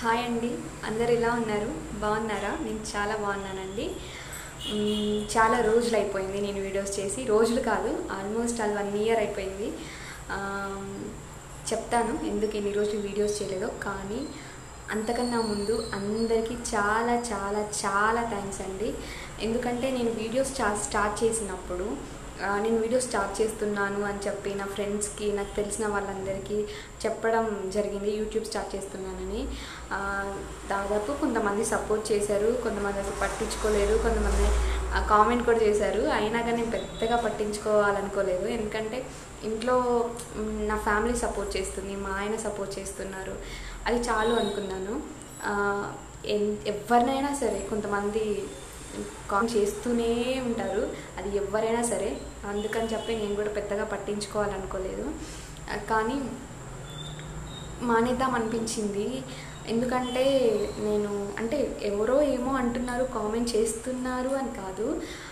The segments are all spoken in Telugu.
హాయ్ అండి అందరు ఎలా ఉన్నారు బాగున్నారా నేను చాలా బాగున్నానండి మ్మ్, చాలా రోజులు అయిపోయింది నేను వీడియోస్ చేసి రోజులు కాదు ఆల్మోస్ట్ ఆల్ వన్ ఇయర్ అయిపోయింది ఆమ్, చెప్తాను ఎందుకు ఇన్ని రోజులు వీడియోస్ చేయలేదో కానీ అంతకన్నా ముందు అందరికీ చాలా చాలా చాలా థ్యాంక్స్ అండి ఎందుకంటే నేను వీడియోస్ చా స్టార్ట్ చేసినప్పుడు ఆ, నేను వీడియో స్టార్ట్ చేస్తున్నాను అని చెప్పి నా ఫ్రెండ్స్కి నాకు తెలిసిన వాళ్ళందరికీ చెప్పడం జరిగింది యూట్యూబ్ స్టార్ట్ చేస్తున్నానని ఆ, దాదాపు కొంతమంది సపోర్ట్ చేశారు కొంతమంది అసలు పట్టించుకోలేదు కొంతమంది కామెంట్ కూడా చేశారు అయినా కానీ నేను పెద్దగా పట్టించుకోవాలనుకోలేదు ఎందుకంటే ఇంట్లో మ్, నా ఫ్యామిలీ సపోర్ట్ చేస్తుంది మా ఆయన సపోర్ట్ చేస్తున్నారు అది చాలు అనుకున్నాను ఆ, ఎన్- ఎవరినైనా సరే కొంతమంది కామెంట్ చేస్తూనే ఉంటారు అది ఎవరైనా సరే అందుకని చెప్పి నేను కూడా పెద్దగా పట్టించుకోవాలనుకోలేదు ఆ, కానీ మానేద్దాం అనిపించింది ఎందుకంటే నేను అంటే ఎవరో ఏమో అంటున్నారు కామెంట్ చేస్తున్నారు అని కాదు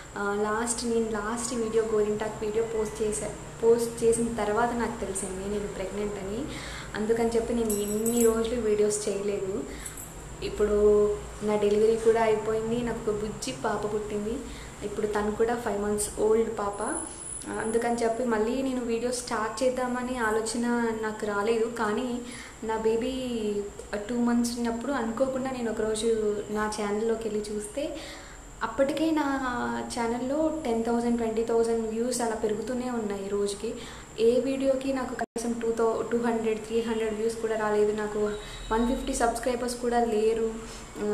లాస్ట్ నేను లాస్ట్ వీడియో గోరింటాక్ వీడియో పోస్ట్ చేసా పోస్ట్ చేసిన తర్వాత నాకు తెలిసింది నేను ప్రెగ్నెంట్ అని అందుకని చెప్పి నేను ఎన్ని రోజులు వీడియోస్ చేయలేదు ఇప్పుడు నా డెలివరీ కూడా అయిపోయింది నాకు ఒక బుజ్జి పాప పుట్టింది ఇప్పుడు తను కూడా ఫైవ్ మంత్స్ ఓల్డ్ పాప అందుకని చెప్పి మళ్ళీ నేను వీడియో స్టార్ట్ చేద్దామని ఆలోచన నాకు రాలేదు కానీ నా బేబీ టూ మంత్స్ ఉన్నప్పుడు అనుకోకుండా నేను ఒకరోజు నా ఛానల్లోకి వెళ్ళి చూస్తే అప్పటికే నా ఛానల్లో ten thousand twenty thousand views అలా పెరుగుతూనే ఉన్నాయి రోజుకి ఏ వీడియోకి నాకు కనీసం two thou two hundred three hundred views కూడా రాలేదు నాకు వన్ ఫిఫ్టీ సబ్స్క్రైబర్స్ కూడా లేరు ఆ,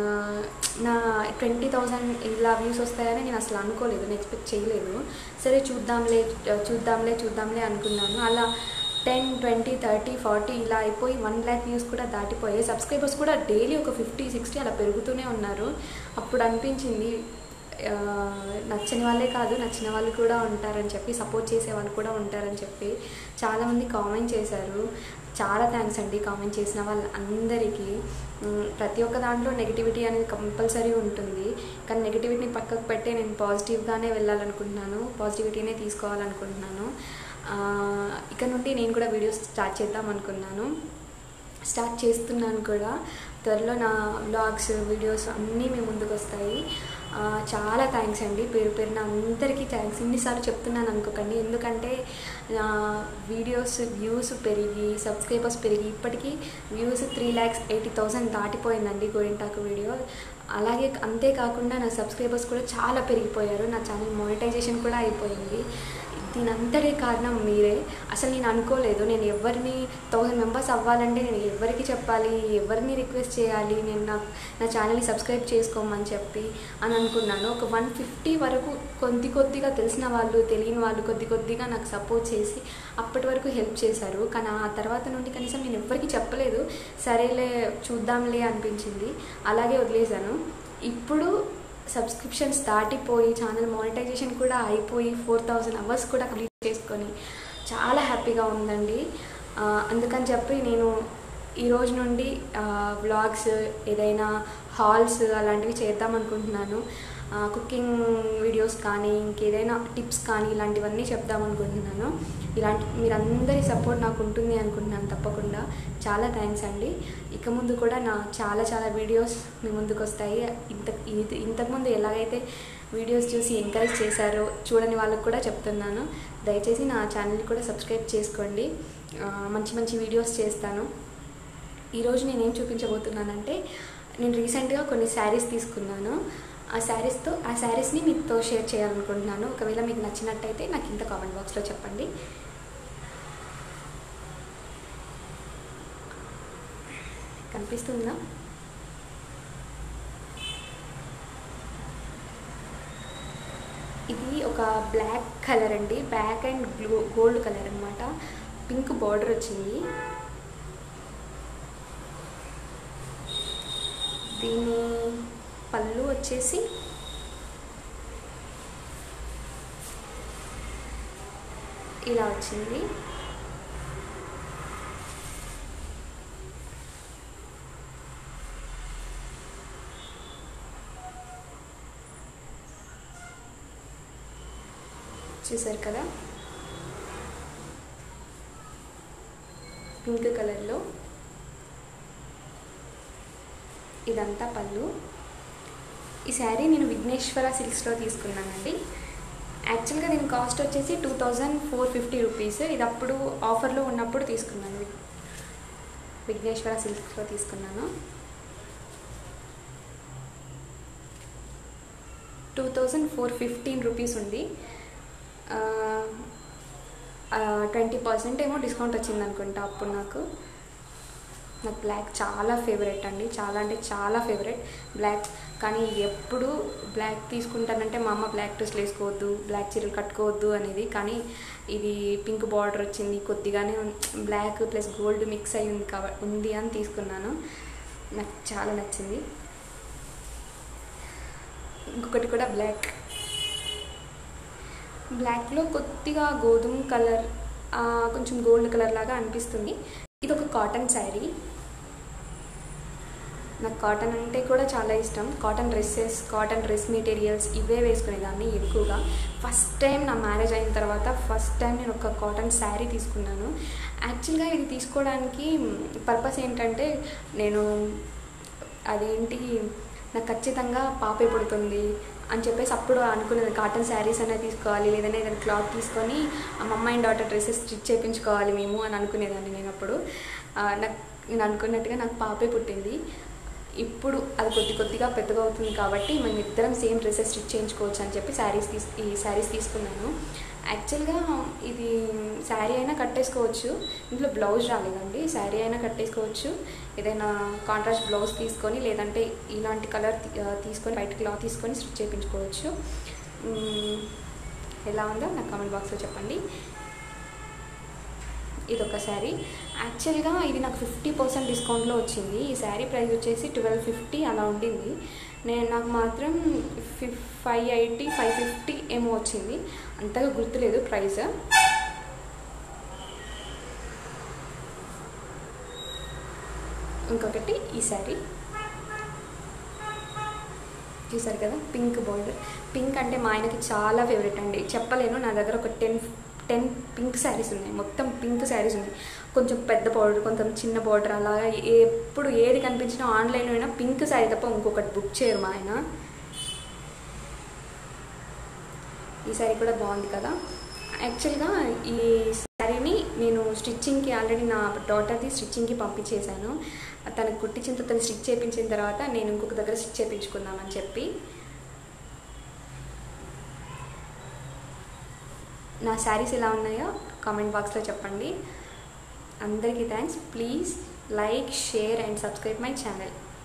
నా ట్వంటీ థౌజండ్ ఇలా వ్యూస్ వస్తాయని నేను అసలు అనుకోలేదు నేను ఎక్స్పెక్ట్ చేయలేదు సరే చూద్దాంలే చూద్దాంలే చూద్దాంలే అనుకున్నాను అలా టెన్ ట్వంటీ థర్టీ ఫార్టీ ఇలా అయిపోయి వన్ ల్యాక్ వ్యూస్ కూడా దాటిపోయాయి సబ్స్క్రైబర్స్ కూడా డైలీ ఒక ఫిఫ్టీ సిక్స్టీ అలా పెరుగుతూనే ఉన్నారు అప్పుడు అనిపించింది ఆ, నచ్చని వాళ్ళే కాదు నచ్చిన వాళ్ళు కూడా ఉంటారని చెప్పి సపోర్ట్ చేసే వాళ్ళు కూడా ఉంటారని చెప్పి చాలామంది కామెంట్ చేశారు చాలా థ్యాంక్స్ అండి కామెంట్ చేసిన వాళ్ళందరికీ ఉమ్, ప్రతి ఒక్క దాంట్లో నెగిటివిటీ అనేది కంపల్సరీ ఉంటుంది కానీ నెగిటివిటీని పక్కకు పెట్టి నేను పాజిటివ్గానే వెళ్ళాలనుకుంటున్నాను పాజిటివిటీనే తీసుకోవాలనుకుంటున్నాను ఆ, ఇక నుండి నేను కూడా వీడియోస్ స్టార్ట్ చేద్దాం అనుకున్నాను స్టార్ట్ చేస్తున్నాను కూడా త్వరలో నా బ్లాగ్స్ వీడియోస్ అన్నీ మీ ముందుకు వస్తాయి ఆ, చాలా థ్యాంక్స్ అండి పేరు పేరున అందరికీ థ్యాంక్స్ ఇన్నిసార్లు చెప్తున్నాను అనుకోకండి ఎందుకంటే నా వీడియోస్ వ్యూస్ పెరిగి సబ్స్క్రైబర్స్ పెరిగి ఇప్పటికీ views three lakhs eighty thousand దాటిపోయిందండి గోరింటాకు వీడియో అలాగే అంతేకాకుండా నా సబ్స్క్రైబర్స్ కూడా చాలా పెరిగిపోయారు నా ఛానల్ మానిటైజేషన్ కూడా అయిపోయింది దీని అంతటి కారణం మీరే అసలు నేను అనుకోలేదు నేను ఎవరిని థౌజండ్ మెంబర్స్ అవ్వాలంటే నేను ఎవరికి చెప్పాలి ఎవరిని రిక్వెస్ట్ చేయాలి నేను నా నా ఛానల్ని సబ్స్క్రైబ్ చేసుకోమని చెప్పి అని అనుకున్నాను ఒక వన్ ఫిఫ్టీ వరకు కొద్ది కొద్దిగా తెలిసిన వాళ్ళు తెలియని వాళ్ళు కొద్ది కొద్దిగా నాకు సపోర్ట్ చేసి అప్పటి వరకు హెల్ప్ చేశారు కానీ ఆ తర్వాత నుండి కనీసం నేను ఎవరికి చెప్పలేదు సరేలే చూద్దాంలే అనిపించింది అలాగే వదిలేశాను ఇప్పుడు సబ్స్క్రిప్షన్స్ దాటిపోయి ఛానల్ మానిటైజేషన్ కూడా అయిపోయి ఫోర్ థౌజండ్ అవర్స్ కూడా కంప్లీట్ చేసుకొని చాలా హ్యాపీగా ఉందండి ఆ, అందుకని చెప్పి నేను ఈ రోజు నుండి వ్లాగ్స్ ఏదైనా హాల్స్ అలాంటివి చేద్దాం అనుకుంటున్నాను కుకింగ్ వీడియోస్ కానీ ఇంకేదైనా టిప్స్ కానీ ఇలాంటివన్నీ చెప్దాం అనుకుంటున్నాను ఇలాంటి మీరందరి సపోర్ట్ నాకు ఉంటుంది అనుకుంటున్నాను తప్పకుండా చాలా థ్యాంక్స్ అండి ఇక ముందు కూడా నా చాలా చాలా వీడియోస్ మీ ముందుకు వస్తాయి ఇంత ఇది- ఇంతకుముందు ఎలాగైతే వీడియోస్ చూసి ఎంకరేజ్ చేశారో చూడని వాళ్ళకు కూడా చెప్తున్నాను దయచేసి నా ఛానల్ కూడా సబ్స్క్రైబ్ చేసుకోండి ఆ, మంచి మంచి వీడియోస్ చేస్తాను ఈరోజు నేనేం చూపించబోతున్నానంటే నేను రీసెంట్గా కొన్ని శారీస్ తీసుకున్నాను ఆ శారీస్తో ఆ శారీస్ని మీతో షేర్ చేయాలనుకుంటున్నాను ఒకవేళ మీకు నచ్చినట్టయితే నాకు ఇంత కామెంట్ బాక్స్లో చెప్పండి కనిపిస్తుందా ఇది ఒక బ్లాక్ కలర్ అండి black and glow gold colour అనమాట పింక్ బార్డర్ వచ్చింది దీని పళ్ళు వచ్చేసి ఇలా వచ్చింది చూసారు కదా పింక్ కలర్లో ఇదంతా పళ్ళు ఈ శారీ నేను విఘ్నేశ్వర సిల్క్స్లో తీసుకున్నానండి యాక్చువల్గా దీని కాస్ట్ వచ్చేసి two thousand four fifty rupees ఇది అప్పుడు ఆఫర్లో ఉన్నప్పుడు తీసుకున్నాను విఘ్నేశ్వర సిల్క్స్లో తీసుకున్నాను two thousand four fifteen rupees ఉంది ట్వంటీ పర్సెంట్ ఏమో డిస్కౌంట్ వచ్చింది అనుకుంటా అప్పుడు నాకు నాకు బ్లాక్ చాలా ఫేవరెట్ అండి చాలా అంటే చాలా ఫేవరెట్ బ్లాక్ కానీ ఎప్పుడు బ్లాక్ తీసుకుంటానంటే మా అమ్మ బ్లాక్ డ్రెస్లు వేసుకోవద్దు బ్లాక్ చీరలు కట్టుకోవద్దు అనేది కానీ ఇది పింక్ బార్డర్ వచ్చింది కొద్దిగానే బ్లాక్ ప్లస్ గోల్డ్ మిక్స్ అయి ఉంది కాబట్టి ఉంది అని తీసుకున్నాను నాకు చాలా నచ్చింది ఇంకొకటి కూడా బ్లాక్ బ్లాక్లో కొద్దిగా గోధుమ కలర్ కొంచెం గోల్డ్ కలర్ లాగా అనిపిస్తుంది ఇది ఒక కాటన్ శారీ నాకు కాటన్ అంటే కూడా చాలా ఇష్టం cotton dresses cotton dress materials ఇవే వేసుకునేదాన్ని ఎక్కువగా ఫస్ట్ టైం నా మ్యారేజ్ అయిన తర్వాత ఫస్ట్ టైం నేను ఒక కాటన్ శారీ తీసుకున్నాను యాక్చువల్గా ఇది తీసుకోవడానికి పర్పస్ ఏంటంటే నేను అదేంటి నాకు ఖచ్చితంగా పాపే పుడుతుంది అని చెప్పేసి అప్పుడు అనుకునేది కాటన్ శారీస్ అనేది తీసుకోవాలి లేదంటే ఏదైనా క్లాత్ తీసుకొని మా అమ్మాయి అండ్ డాటర్ డ్రెస్సెస్ స్టిచ్ చేయించుకోవాలి మేము అని అనుకునేదాన్ని నేను అప్పుడు నాకు నేను అనుకున్నట్టుగా నాకు పాపే పుట్టింది ఇప్పుడు అది కొద్ది కొద్దిగా పెద్దగా అవుతుంది కాబట్టి మేము ఇద్దరం సేమ్ డ్రెస్సెస్ స్టిచ్ చేయించుకోవచ్చు అని చెప్పి శారీస్ తీసు ఈ శారీస్ తీసుకున్నాను యాక్చువల్గా ఇది శారీ అయినా కట్టేసుకోవచ్చు ఇంట్లో బ్లౌజ్ రాలేదండి శారీ అయినా కట్టేసుకోవచ్చు ఏదైనా కాంట్రాస్ట్ బ్లౌజ్ తీసుకొని లేదంటే ఇలాంటి కలర్ తీసుకొని వైట్ క్లాత్ తీసుకొని స్టిచ్ చేయించుకోవచ్చు ఎలా ఉందో నాకు కామెంట్ బాక్స్లో చెప్పండి ఇది ఒక శారీ యాక్చువల్గా ఇది నాకు ఫిఫ్టీ పర్సెంట్ డిస్కౌంట్లో వచ్చింది ఈ శారీ ప్రైస్ వచ్చేసి ట్వెల్వ్ ఫిఫ్టీ అలా ఉండింది నేను నాకు మాత్రం fif five eighty five fifty ఏమో వచ్చింది అంతగా గుర్తులేదు ప్రైస్ ఇంకొకటి ఈ శారీ చూసారు కదా పింక్ బార్డర్ పింక్ అంటే మా ఆయనకి చాలా ఫేవరెట్ అండి చెప్పలేను నా దగ్గర ఒక టెన్ టెన్ పింక్ శారీస్ ఉన్నాయి మొత్తం పింక్ శారీస్ ఉన్నాయి కొంచెం పెద్ద బార్డర్ కొంచెం చిన్న బార్డర్ అలాగా ఎప్పుడు ఏది కనిపించినా ఆన్లైన్లో అయినా పింక్ శారీ తప్ప ఇంకొకటి బుక్ చేయరు మా ఆయన ఈ శారీ కూడా బాగుంది కదా యాక్చువల్గా ఈ శారీని నేను స్టిచ్చింగ్కి ఆల్రెడీ నా డాటర్ది స్టిచ్చింగ్కి పంపించేశాను తనకు కుట్టించిన తను స్టిచ్ చేయించిన తర్వాత నేను ఇంకొక దగ్గర స్టిచ్ చేయించుకుందామని చెప్పి నా శారీస్ ఎలా ఉన్నాయో కామెంట్ బాక్స్లో చెప్పండి అందరికీ thanks please like share and subscribe my channel